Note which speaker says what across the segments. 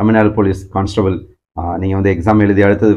Speaker 1: Tamil Nadu police constable நீங்கள் வந்து exam எழுதி அடுத்தது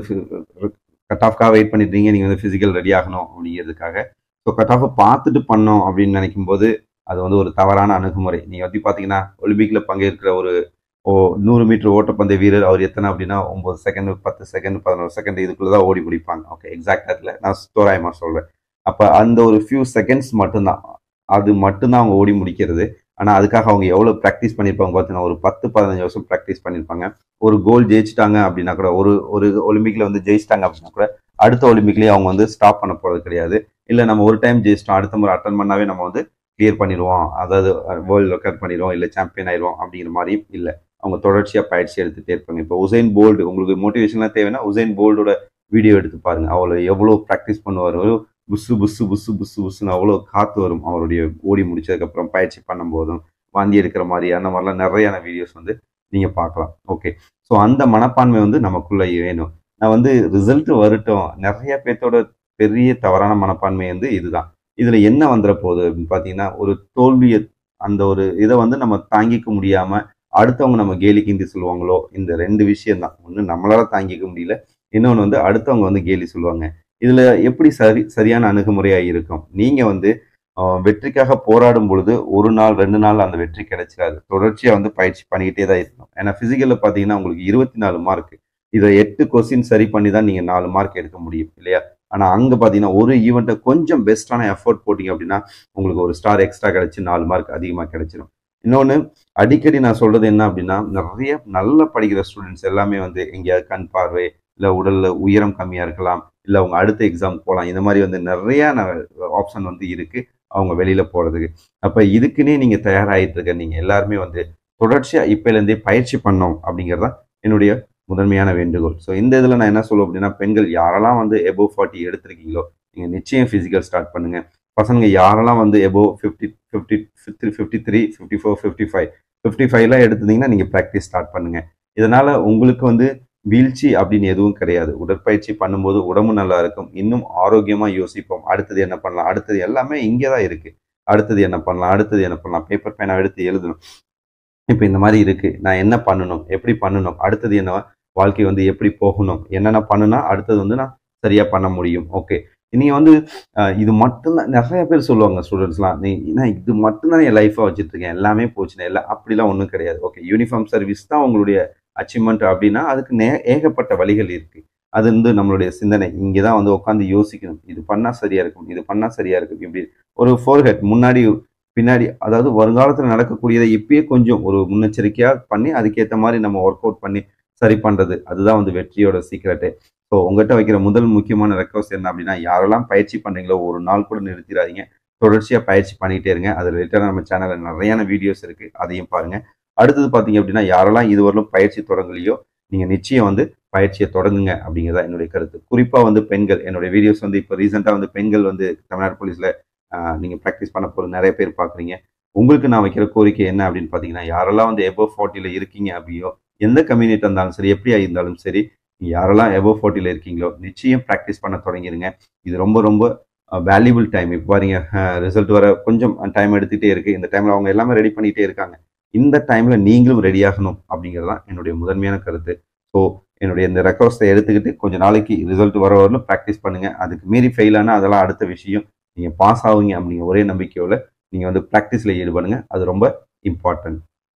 Speaker 1: கட் ஆஃப்காக வெயிட் பண்ணிட்டு நீங்கள் வந்து ஃபிசிக்கல் ரெடி ஆகணும் அப்படிங்கிறதுக்காக ஸோ கட் ஆஃபை பார்த்துட்டு பண்ணோம் அப்படின்னு நினைக்கும் போது அது வந்து ஒரு தவறான அணுகுமுறை நீங்கள் வந்து பார்த்தீங்கன்னா ஒலிம்பிக்கில் பங்கேற்கிற ஒரு ஓ நூறு மீட்டர் ஓட்டப்பந்தய வீரர் அவர் எத்தனை அப்படின்னா ஒம்பது செகண்ட் பத்து செகண்ட் பதினோரு செகண்ட் இதுக்குள்ளே தான் ஓடி முடிப்பாங்க ஓகே எக்ஸாக்ட் அதில் நான் தோராயமாக சொல்கிறேன் அப்போ அந்த ஒரு ஃபியூ செகண்ட்ஸ் மட்டும்தான் அது மட்டும்தான் அவங்க ஓடி முடிக்கிறது ஆனால் அதுக்காக அவங்க எவ்வளோ ப்ராக்டிஸ் பண்ணியிருப்பாங்க பார்த்தீங்கன்னா ஒரு பத்து பதினஞ்சு வருஷம் ப்ராக்டிஸ் பண்ணியிருப்பாங்க ஒரு கோல் ஜெயிச்சிட்டாங்க அப்படின்னா கூட ஒரு ஒரு ஒலிம்பிக்கில் வந்து ஜெயிச்சிட்டாங்க அப்படின்னா கூட அடுத்த ஒலிம்பிக்லேயே அவங்க வந்து ஸ்டாப் பண்ண போகிறது கிடையாது இல்லை நம்ம ஒரு டைம் ஜெயிச்சிட்டோம் அடுத்த முறை அட்டன் பண்ணாவே நம்ம வந்து கிளியர் பண்ணிடுவோம் அதாவது வேர்ல்டு ரெக்கார்ட் பண்ணிடுவோம் இல்லை சாம்பியன் ஆயிடுவோம் அப்படிங்கிற மாதிரி இல்லை அவங்க தொடர்ச்சியாக பயிற்சி எடுத்துகிட்டே இருப்பாங்க இப்போ உசைன் போல்டு உங்களுக்கு மோட்டிவேஷன்லாம் தேவைன்னா உசைன் போல்டோட வீடியோ எடுத்து பாருங்க அவ்வளோ எவ்வளோ ப்ராக்டிஸ் பண்ணுவார் புஸ்ஸு புஸ்ஸு புஸ்ஸு புஸ்ஸு புஸ்ஸுன்னு அவ்வளோ காற்று வரும் அவருடைய ஓடி முடிச்சதுக்கப்புறம் பயிற்சி பண்ணும்போதும் வாந்தி எடுக்கிற மாதிரி அந்த மாதிரிலாம் நிறையான வீடியோஸ் வந்து நீங்கள் பார்க்கலாம் ஓகே ஸோ அந்த மனப்பான்மை வந்து நமக்குள்ளே வேணும் நான் வந்து ரிசல்ட் வரட்டும் நிறைய பேர்த்தோட பெரிய தவறான மனப்பான்மை வந்து இதுதான் இதில் என்ன வந்துட போகுது அப்படின்னு பார்த்தீங்கன்னா ஒரு தோல்வியை அந்த ஒரு இதை வந்து நம்ம தாங்கிக்க முடியாமல் அடுத்தவங்க நம்ம கேலி கிண்டி சொல்லுவாங்களோ இந்த ரெண்டு விஷயம் தான் ஒன்று நம்மளால தாங்கிக்க முடியல இன்னொன்று வந்து அடுத்தவங்க வந்து கேலி சொல்லுவாங்க இதில் எப்படி சரி சரியான அணுகுமுறையாக இருக்கும் நீங்கள் வந்து வெற்றிக்காக போராடும் பொழுது ஒரு நாள் ரெண்டு நாள் அந்த வெற்றி கிடைச்சிடாது தொடர்ச்சியாக வந்து பயிற்சி பண்ணிக்கிட்டே தான் இருக்கணும் ஏன்னா ஃபிசிக்கலில் பார்த்தீங்கன்னா உங்களுக்கு இருபத்தி நாலு மார்க் இதை எட்டு கொஸ்டின் சரி பண்ணி தான் நீங்கள் நாலு மார்க் எடுக்க முடியும் இல்லையா ஆனால் அங்கே பார்த்தீங்கன்னா ஒரு ஈவெண்ட்டை கொஞ்சம் பெஸ்ட்டான எஃபோர்ட் போட்டிங்க அப்படின்னா உங்களுக்கு ஒரு ஸ்டார் எக்ஸ்ட்ரா கிடைச்சி நாலு மார்க் அதிகமாக கிடைச்சிடும் இன்னொன்று அடிக்கடி நான் சொல்றது என்ன அப்படின்னா நிறைய நல்லா படிக்கிற ஸ்டூடெண்ட்ஸ் எல்லாமே வந்து எங்கேயாவது கண் பார்வை இல்லை உடல்ல உயரம் கம்மியாக இருக்கலாம் இல்லை அவங்க அடுத்த எக்ஸாம் போகலாம் இந்த மாதிரி வந்து நிறைய ஆப்ஷன் வந்து இருக்கு அவங்க வெளியில போறதுக்கு அப்போ இதுக்குன்னே நீங்கள் தயாராகிட்டு இருக்க நீங்கள் எல்லாருமே வந்து தொடர்ச்சியாக இப்போலேருந்தே பயிற்சி பண்ணோம் அப்படிங்கிறதா என்னுடைய முதன்மையான வேண்டுகோள் ஸோ இந்த இதில் நான் என்ன சொல்லுவேன் அப்படின்னா பெண்கள் யாரெல்லாம் வந்து எபோவ் ஃபார்ட்டி எடுத்திருக்கீங்களோ நீங்கள் நிச்சயம் ஃபிசிக்கல் ஸ்டார்ட் பண்ணுங்க பசங்க யாரெல்லாம் வந்து above fifty fifty fifty fifty three fifty four fifty five fifty ஃபைவ்லாம் எடுத்தீங்கன்னா நீங்கள் ப்ராக்டிஸ் ஸ்டார்ட் பண்ணுங்க இதனால உங்களுக்கு வந்து வீழ்ச்சி அப்படின்னு எதுவும் கிடையாது உடற்பயிற்சி பண்ணும்போது உடம்பு நல்லா இருக்கும் இன்னும் ஆரோக்கியமாக யோசிப்போம் அடுத்தது என்ன பண்ணலாம் அடுத்தது எல்லாமே இங்கே தான் இருக்கு அடுத்தது என்ன பண்ணலாம் அடுத்தது என்ன பண்ணலாம் பேப்பர் பேனா எடுத்து எழுதணும் இப்போ இந்த மாதிரி இருக்கு நான் என்ன பண்ணணும் எப்படி பண்ணணும் அடுத்தது என்ன வாழ்க்கை வந்து எப்படி போகணும் என்னென்ன பண்ணுனா அடுத்தது வந்து நான் சரியா பண்ண முடியும் ஓகே நீங்க வந்து இது மட்டும்தான் நிறைய பேர் சொல்லுவாங்க ஸ்டூடெண்ட்ஸ்லாம் நீ நான் இது மட்டும்தான் என் லைஃபாக வச்சுட்டு இருக்கேன் எல்லாமே போச்சுன்னு எல்லாம் அப்படிலாம் ஒன்றும் கிடையாது ஓகே யூனிஃபார்ம் சர்வீஸ் தான் உங்களுடைய அச்சீவ்மெண்ட் அப்படின்னா அதுக்கு நே ஏகப்பட்ட வழிகள் இருக்கு அது வந்து நம்மளுடைய சிந்தனை இங்கே தான் வந்து உட்காந்து யோசிக்கணும் இது பண்ணால் சரியா இருக்கும் இது பண்ணால் சரியா இருக்கும் இப்படி ஒரு ஃபோர் ஹெட் முன்னாடி பின்னாடி அதாவது வருங்காலத்தில் நடக்கக்கூடியதை இப்பயே கொஞ்சம் ஒரு முன்னெச்சரிக்கையாக பண்ணி அதுக்கேற்ற மாதிரி நம்ம ஒர்க் அவுட் பண்ணி சரி பண்ணுறது அதுதான் வந்து வெற்றியோட சீக்ரெட்டு ஸோ உங்கள்கிட்ட வைக்கிற முதல் முக்கியமான ரெக்வஸ்ட் என்ன அப்படின்னா யாரெல்லாம் பயிற்சி பண்ணுறீங்களோ ஒரு நாள் கூட நிறுத்திடாதீங்க தொடர்ச்சியாக பயிற்சி பண்ணிகிட்டே இருங்க அது ரிலேட்டடாக நம்ம சேனலில் நிறையான வீடியோஸ் இருக்குது அதையும் பாருங்கள் அடுத்தது பார்த்தீங்க அப்படின்னா யாரெல்லாம் இதுவரையிலும் பயிற்சி தொடங்கலையோ நீங்கள் நிச்சயம் வந்து பயிற்சியை தொடங்குங்க அப்படிங்கிறதா என்னுடைய கருத்து குறிப்பாக வந்து பெண்கள் என்னுடைய வீடியோஸ் வந்து இப்போ ரீசெண்டாக வந்து பெண்கள் வந்து தமிழ்நாடு போலீஸில் நீங்கள் ப்ராக்டிஸ் பண்ண போகிற நிறைய பேர் பார்க்குறீங்க உங்களுக்கு நான் வைக்கிற கோரிக்கை என்ன அப்படின்னு பார்த்தீங்கன்னா யாரெல்லாம் வந்து எபோ ஃபார்ட்டியில் இருக்கீங்க அப்படியோ எந்த கம்யூனிட்டி இருந்தாலும் சரி எப்படியா இருந்தாலும் சரி யாரெல்லாம் எபோ ஃபார்ட்டியில் இருக்கீங்களோ நிச்சயம் ப்ராக்டிஸ் பண்ண தொடங்கிடுங்க இது ரொம்ப ரொம்ப வேல்யூபிள் டைம் இப்போ பாருங்க ரிசல்ட் வர கொஞ்சம் டைம் எடுத்துகிட்டே இருக்குது இந்த டைமில் அவங்க எல்லாமே ரெடி பண்ணிகிட்டே இருக்காங்க இந்த டைமில் நீங்களும் ரெடி ஆகணும் அப்படிங்கிறது தான் என்னுடைய முதன்மையான கருத்து ஸோ என்னுடைய இந்த ரெக்வஸ்ட்டை எடுத்துக்கிட்டு கொஞ்சம் நாளைக்கு ரிசல்ட் வர வரலும் ப்ராக்டிஸ் பண்ணுங்கள் அதுக்கு மீறி ஃபெயில் ஆனால் அதெல்லாம் அடுத்த விஷயம் நீங்கள் பாஸ் ஆகுங்க அப்படிங்கிற ஒரே நம்பிக்கையோட நீங்கள் வந்து ப்ராக்டிஸில் ஈடுபடுங்க அது ரொம்ப இம்பார்ட்டன்ட்